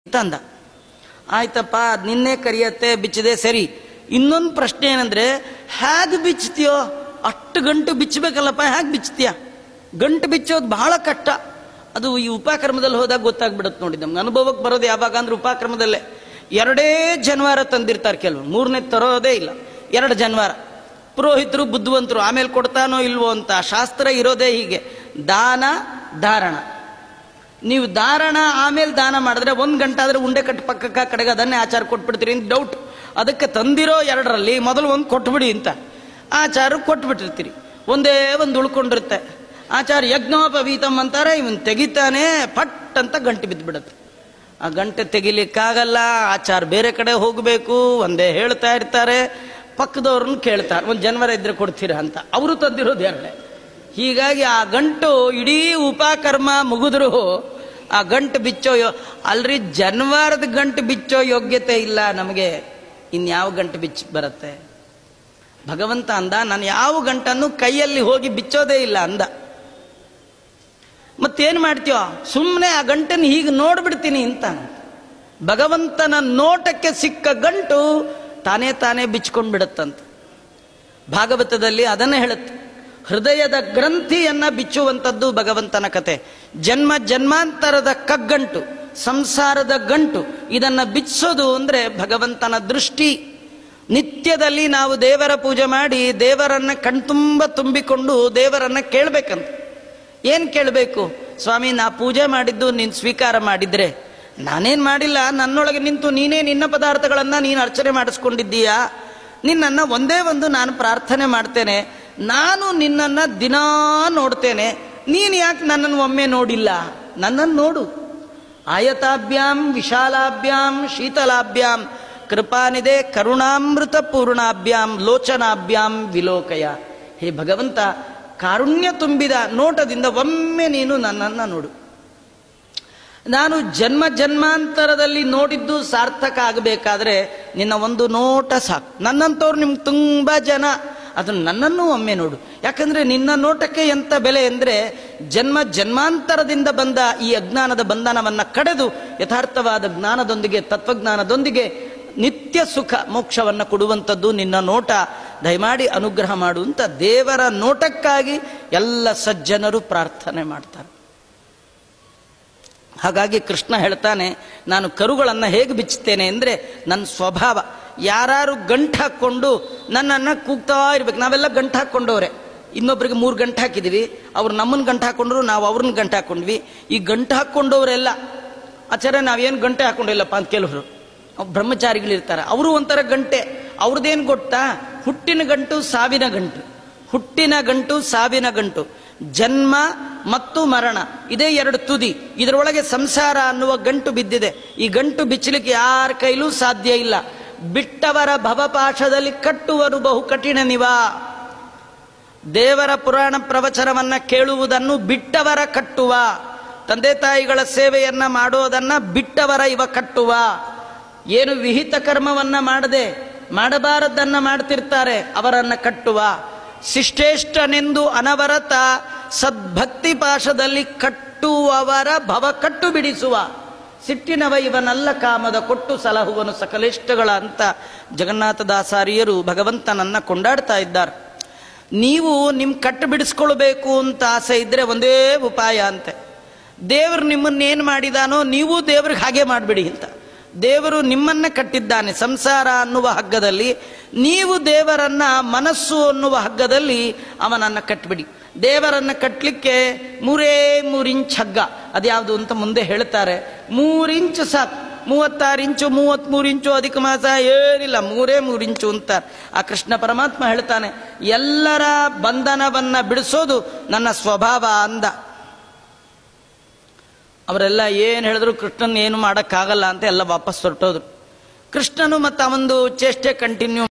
ಅಂತ ಅಂದ ಆಯ್ತಪ್ಪ ನಿನ್ನೆ ಕರಿಯತ್ತೆ ಬಿಚ್ಚಿದೆ ಸರಿ ಇನ್ನೊಂದು ಪ್ರಶ್ನೆ ಏನಂದ್ರೆ ಹೇಗೆ ಬಿಚ್ತೀಯೋ ಅಷ್ಟು ಗಂಟು ಬಿಚ್ಚಬೇಕಲ್ಲಪ್ಪ ಹೇಗೆ ಬಿಚ್ತೀಯ ಗಂಟು ಬಿಚ್ಚೋದು ಬಹಳ ಕಷ್ಟ ಅದು ಈ ಉಪಕ್ರಮದಲ್ಲಿ ಹೋದಾಗ ಗೊತ್ತಾಗ್ಬಿಡುತ್ತೆ ನೋಡಿ ನಮ್ಗೆ ಅನುಭವಕ್ಕೆ ಬರೋದು ಯಾವಾಗ ಅಂದ್ರೆ ಉಪಕ್ರಮದಲ್ಲೇ ಎರಡೇ ಜನ್ವಾರ ತಂದಿರ್ತಾರೆ ಕೆಲವು ಮೂರನೇ ತರೋದೇ ಇಲ್ಲ ಎರಡು ಜನ್ವಾರ ಪುರೋಹಿತರು ಬುದ್ಧಿವಂತರು ಆಮೇಲೆ ಕೊಡ್ತಾನೋ ಇಲ್ವೋ ಅಂತ ಶಾಸ್ತ್ರ ಇರೋದೇ ಹೀಗೆ ದಾನ ಧಾರಣ ನೀವು ಧಾರಣ ಆಮೇಲೆ ದಾನ ಮಾಡಿದ್ರೆ ಒಂದು ಗಂಟೆ ಆದ್ರೆ ಉಂಡೆ ಕಟ್ಟು ಪಕ್ಕಕ್ಕ ಕಡೆಗೆ ಅದನ್ನೇ ಆಚಾರ ಕೊಟ್ಬಿಡ್ತೀರಿ ಅಂತ ಡೌಟ್ ಅದಕ್ಕೆ ತಂದಿರೋ ಎರಡರಲ್ಲಿ ಮೊದಲು ಒಂದು ಕೊಟ್ಬಿಡಿ ಅಂತ ಆಚಾರ ಕೊಟ್ಬಿಟ್ಟಿರ್ತೀರಿ ಒಂದೇ ಒಂದು ಉಳ್ಕೊಂಡಿರುತ್ತೆ ಆಚಾರ ಯಜ್ಞೋಪವೀತಂ ಅಂತಾರೆ ಇವನ್ ತೆಗಿತಾನೆ ಪಟ್ ಅಂತ ಗಂಟೆ ಬಿದ್ದುಬಿಡುತ್ತೆ ಆ ಗಂಟೆ ತೆಗಿಲಿಕ್ಕಾಗಲ್ಲ ಆಚಾರ ಬೇರೆ ಕಡೆ ಹೋಗಬೇಕು ಒಂದೇ ಹೇಳ್ತಾ ಇರ್ತಾರೆ ಪಕ್ಕದವ್ರನ್ನ ಕೇಳ್ತಾರೆ ಒಂದು ಜನವರ ಇದ್ರೆ ಕೊಡ್ತೀರಾ ಅಂತ ಅವರು ತಂದಿರೋದು ಎರಡೇ ಹೀಗಾಗಿ ಆ ಗಂಟು ಇಡೀ ಉಪಕರ್ಮ ಮುಗಿದ್ರು ಆ ಗಂಟು ಬಿಚ್ಚೋ ಯೋ ಅಲ್ರಿ ಜನ್ವಾರದ ಗಂಟು ಬಿಚ್ಚೋ ಯೋಗ್ಯತೆ ಇಲ್ಲ ನಮಗೆ ಇನ್ಯಾವ ಗಂಟು ಬಿಚ್ಚ ಬರುತ್ತೆ ಭಗವಂತ ಅಂದ ನಾನು ಯಾವ ಗಂಟನ್ನು ಕೈಯಲ್ಲಿ ಹೋಗಿ ಬಿಚ್ಚೋದೇ ಇಲ್ಲ ಅಂದ ಮತ್ತೇನು ಮಾಡ್ತೀಯೋ ಸುಮ್ಮನೆ ಆ ಗಂಟನ್ನು ಹೀಗೆ ನೋಡ್ಬಿಡ್ತೀನಿ ಅಂತ ಭಗವಂತನ ನೋಟಕ್ಕೆ ಸಿಕ್ಕ ಗಂಟು ತಾನೇ ತಾನೇ ಬಿಚ್ಕೊಂಡು ಬಿಡುತ್ತಂತ ಭಾಗವತದಲ್ಲಿ ಅದನ್ನೇ ಹೇಳುತ್ತೆ ಹೃದಯದ ಗ್ರಂಥಿಯನ್ನ ಬಿಚ್ಚುವಂಥದ್ದು ಭಗವಂತನ ಕತೆ ಜನ್ಮ ಜನ್ಮಾಂತರದ ಕಗ್ಗಂಟು ಸಂಸಾರದ ಗಂಟು ಇದನ್ನ ಬಿಚ್ಚೋದು ಅಂದ್ರೆ ಭಗವಂತನ ದೃಷ್ಟಿ ನಿತ್ಯದಲ್ಲಿ ನಾವು ದೇವರ ಪೂಜೆ ಮಾಡಿ ದೇವರನ್ನ ಕಣ್ತುಂಬ ತುಂಬಿಕೊಂಡು ದೇವರನ್ನ ಕೇಳಬೇಕಂತ ಏನ್ ಕೇಳಬೇಕು ಸ್ವಾಮಿ ನಾ ಪೂಜೆ ಮಾಡಿದ್ದು ನೀನು ಸ್ವೀಕಾರ ಮಾಡಿದ್ರೆ ನಾನೇನ್ ಮಾಡಿಲ್ಲ ನನ್ನೊಳಗೆ ನಿಂತು ನೀನೇ ನಿನ್ನ ಪದಾರ್ಥಗಳನ್ನ ನೀನು ಅರ್ಚನೆ ಮಾಡಿಸ್ಕೊಂಡಿದ್ದೀಯಾ ನಿನ್ನನ್ನು ಒಂದೇ ಒಂದು ನಾನು ಪ್ರಾರ್ಥನೆ ಮಾಡ್ತೇನೆ ನಾನು ನಿನ್ನನ್ನು ದಿನಾ ನೋಡ್ತೇನೆ ನೀನು ಯಾಕೆ ನನ್ನನ್ನು ಒಮ್ಮೆ ನೋಡಿಲ್ಲ ನನ್ನನ್ನು ನೋಡು ಆಯತಾಭ್ಯಾಂ ವಿಶಾಲಾಭ್ಯಾಂ ಶೀತಲಾಭ್ಯಾಂ ಕೃಪಾನಿದೆ ಕರುಣಾಮೃತ ಪೂರ್ಣಾಭ್ಯಾಂ ಲೋಚನಾಭ್ಯಾಂ ವಿಲೋಕಯ ಹೇ ಭಗವಂತ ಕಾರುಣ್ಯ ತುಂಬಿದ ನೋಟದಿಂದ ಒಮ್ಮೆ ನೀನು ನನ್ನನ್ನು ನೋಡು ನಾನು ಜನ್ಮ ಜನ್ಮಾಂತರದಲ್ಲಿ ನೋಡಿದ್ದು ಸಾರ್ಥಕ ಆಗಬೇಕಾದ್ರೆ ನಿನ್ನ ಒಂದು ನೋಟ ಸಾಕು ನನ್ನಂಥವ್ರು ನಿಮ್ಗೆ ತುಂಬ ಜನ ಅದನ್ನು ನನ್ನನ್ನು ಒಮ್ಮೆ ನೋಡು ಯಾಕಂದ್ರೆ ನಿನ್ನ ನೋಟಕ್ಕೆ ಎಂತ ಬೆಲೆ ಅಂದರೆ ಜನ್ಮ ಜನ್ಮಾಂತರದಿಂದ ಬಂದ ಈ ಅಜ್ಞಾನದ ಬಂಧನವನ್ನು ಕಡೆದು ಯಥಾರ್ಥವಾದ ಜ್ಞಾನದೊಂದಿಗೆ ತತ್ವಜ್ಞಾನದೊಂದಿಗೆ ನಿತ್ಯ ಸುಖ ಮೋಕ್ಷವನ್ನು ಕೊಡುವಂಥದ್ದು ನಿನ್ನ ನೋಟ ದಯಮಾಡಿ ಅನುಗ್ರಹ ಮಾಡು ಅಂತ ದೇವರ ನೋಟಕ್ಕಾಗಿ ಎಲ್ಲ ಸಜ್ಜನರು ಪ್ರಾರ್ಥನೆ ಮಾಡ್ತಾರೆ ಹಾಗಾಗಿ ಕೃಷ್ಣ ಹೇಳ್ತಾನೆ ನಾನು ಕರುಗಳನ್ನು ಹೇಗೆ ಬಿಚ್ಚುತ್ತೇನೆ ಅಂದರೆ ನನ್ನ ಸ್ವಭಾವ ಯಾರು ಗಂಟು ಹಾಕ್ಕೊಂಡು ನನ್ನನ್ನು ಕೂಗ್ತಾ ಇರ್ಬೇಕು ನಾವೆಲ್ಲ ಗಂಟು ಹಾಕ್ಕೊಂಡವ್ರೆ ಇನ್ನೊಬ್ರಿಗೆ ಮೂರು ಗಂಟು ಹಾಕಿದೀವಿ ಅವ್ರು ನಮ್ಮನ್ನು ಗಂಟು ಹಾಕೊಂಡ್ರು ನಾವು ಅವ್ರನ್ನ ಗಂಟು ಹಾಕೊಂಡ್ವಿ ಈ ಗಂಟು ಹಾಕ್ಕೊಂಡವರೆಲ್ಲ ಆಚಾರ್ಯ ನಾವೇನು ಗಂಟೆ ಹಾಕೊಂಡಿಲ್ಲಪ್ಪ ಅಂತ ಕೆಲವರು ಬ್ರಹ್ಮಚಾರಿಗಳಿರ್ತಾರೆ ಅವರು ಒಂಥರ ಗಂಟೆ ಅವ್ರದ್ದೇನು ಗೊತ್ತಾ ಹುಟ್ಟಿನ ಗಂಟು ಸಾವಿನ ಗಂಟು ಹುಟ್ಟಿನ ಗಂಟು ಸಾವಿನ ಗಂಟು ಜನ್ಮ ಮತ್ತು ಮರಣ ಇದೇ ಎರಡು ತುದಿ ಇದರೊಳಗೆ ಸಂಸಾರ ಅನ್ನುವ ಗಂಟು ಬಿದ್ದಿದೆ ಈ ಗಂಟು ಬಿಚ್ಚಲಿಕ್ಕೆ ಯಾರ ಕೈಲೂ ಸಾಧ್ಯ ಇಲ್ಲ ಬಿಟ್ಟವರ ಭವಪಾಶದಲ್ಲಿ ಕಟ್ಟುವರು ಬಹು ಕಠಿಣ ನಿವಾ ದೇವರ ಪುರಾಣ ಪ್ರವಚನವನ್ನ ಕೇಳುವುದನ್ನು ಬಿಟ್ಟವರ ಕಟ್ಟುವ ತಂದೆ ತಾಯಿಗಳ ಸೇವೆಯನ್ನ ಮಾಡೋದನ್ನ ಬಿಟ್ಟವರ ಇವ ಕಟ್ಟುವ ಏನು ವಿಹಿತ ಕರ್ಮವನ್ನ ಮಾಡದೆ ಮಾಡಬಾರದನ್ನ ಮಾಡ್ತಿರ್ತಾರೆ ಅವರನ್ನ ಕಟ್ಟುವ ಶಿಷ್ಟೇಷ್ಟನೆಂದು ಅನವರತ ಸದ್ಭಕ್ತಿ ಪಾಶದಲ್ಲಿ ಕಟ್ಟುವವರ ಭವ ಕಟ್ಟು ಬಿಡಿಸುವ ಸಿಟ್ಟಿನವ ಇವನಲ್ಲ ಕಾಮದ ಕೊಟ್ಟು ಸಲಹುವನು ಸಕಲೇಷ್ಟಗಳ ಅಂತ ಜಗನ್ನಾಥದಾಸಾರಿಯರು ಭಗವಂತನನ್ನ ಕೊಂಡಾಡ್ತಾ ಇದ್ದಾರೆ ನೀವು ನಿಮ್ಮ ಕಟ್ಟು ಬಿಡಿಸ್ಕೊಳ್ಬೇಕು ಅಂತ ಆಸೆ ಇದ್ರೆ ಒಂದೇ ಉಪಾಯ ಅಂತೆ ದೇವರು ನಿಮ್ಮನ್ನೇನು ಮಾಡಿದಾನೋ ನೀವು ದೇವ್ರಿಗೆ ಹಾಗೆ ಮಾಡಿಬಿಡಿ ಅಂತ ದೇವರು ನಿಮ್ಮನ್ನ ಕಟ್ಟಿದ್ದಾನೆ ಸಂಸಾರ ಅನ್ನುವ ಹಗ್ಗದಲ್ಲಿ ನೀವು ದೇವರನ್ನ ಮನಸ್ಸು ಅನ್ನುವ ಹಗ್ಗದಲ್ಲಿ ಅವನನ್ನ ಕಟ್ಬಿಡಿ ದೇವರನ್ನ ಕಟ್ಟಲಿಕ್ಕೆ ಮೂರೇ ಮೂರಿಂಚ್ ಹಗ್ಗ ಅದ್ಯಾವುದು ಅಂತ ಮುಂದೆ ಹೇಳ್ತಾರೆ ಮೂರಿಂಚು ಸಾಕು ಮೂವತ್ತಾರು ಇಂಚು ಮೂವತ್ಮೂರು ಇಂಚು ಅಧಿಕ ಮಾಸ ಏನಿಲ್ಲ ಮೂರೇ ಮೂರು ಇಂಚು ಅಂತಾರೆ ಆ ಕೃಷ್ಣ ಪರಮಾತ್ಮ ಹೇಳ್ತಾನೆ ಎಲ್ಲರ ಬಂಧನವನ್ನ ಬಿಡಿಸೋದು ನನ್ನ ಸ್ವಭಾವ ಅಂದ ಅವರೆಲ್ಲ ಏನು ಹೇಳಿದ್ರು ಕೃಷ್ಣನ್ ಏನು ಮಾಡೋಕ್ಕಾಗಲ್ಲ ಅಂತ ಎಲ್ಲ ವಾಪಸ್ ಹೊರಟೋದ್ರು ಕೃಷ್ಣನು ಮತ್ತು ಅವನದು ಚೇಷ್ಟೆ ಕಂಟಿನ್ಯೂ